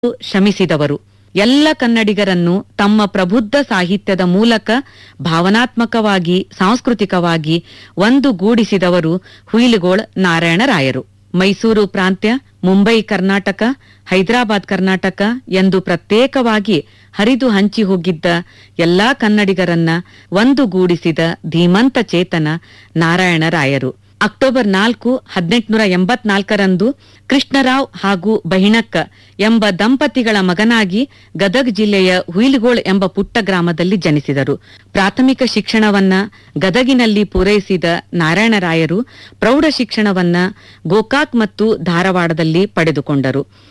ಶ್ರಮಿಸಿದವರು ಎಲ್ಲ ಕನ್ನಡಿಗರನ್ನು ತಮ್ಮ ಪ್ರಬುದ್ಧ ಸಾಹಿತ್ಯದ ಮೂಲಕ ಭಾವನಾತ್ಮಕವಾಗಿ ಸಾಂಸ್ಕೃತಿಕವಾಗಿ ಒಂದುಗೂಡಿಸಿದವರು ಹುಯಿಲುಗೋಳ್ ನಾರಾಯಣರಾಯರು ಮೈಸೂರು ಪ್ರಾಂತ್ಯ ಮುಂಬೈ ಕರ್ನಾಟಕ ಹೈದರಾಬಾದ್ ಕರ್ನಾಟಕ ಎಂದು ಪ್ರತ್ಯೇಕವಾಗಿ ಹರಿದು ಹಂಚಿ ಹೋಗಿದ್ದ ಎಲ್ಲಾ ಕನ್ನಡಿಗರನ್ನ ಒಂದುಗೂಡಿಸಿದ ಧೀಮಂತ ಚೇತನ ನಾರಾಯಣರಾಯರು ಅಕ್ಟೋಬರ್ ನಾಲ್ಕು ಹದಿನೆಂಟುನೂರ ಎಂಬತ್ನಾಲ್ಕರಂದು ಕೃಷ್ಣರಾವ್ ಹಾಗೂ ಬಹಿಣಕ್ಕ ಎಂಬ ದಂಪತಿಗಳ ಮಗನಾಗಿ ಗದಗ್ ಜಿಲ್ಲೆಯ ಹುಯಿಲಗೋಳ್ ಎಂಬ ಪುಟ್ಟ ಗ್ರಾಮದಲ್ಲಿ ಜನಿಸಿದರು ಪ್ರಾಥಮಿಕ ಶಿಕ್ಷಣವನ್ನ ಗದಗಿನಲ್ಲಿ ಪೂರೈಸಿದ ನಾರಾಯಣರಾಯರು ಪ್ರೌಢ ಶಿಕ್ಷಣವನ್ನ ಗೋಕಾಕ್ ಮತ್ತು ಧಾರವಾಡದಲ್ಲಿ ಪಡೆದುಕೊಂಡರು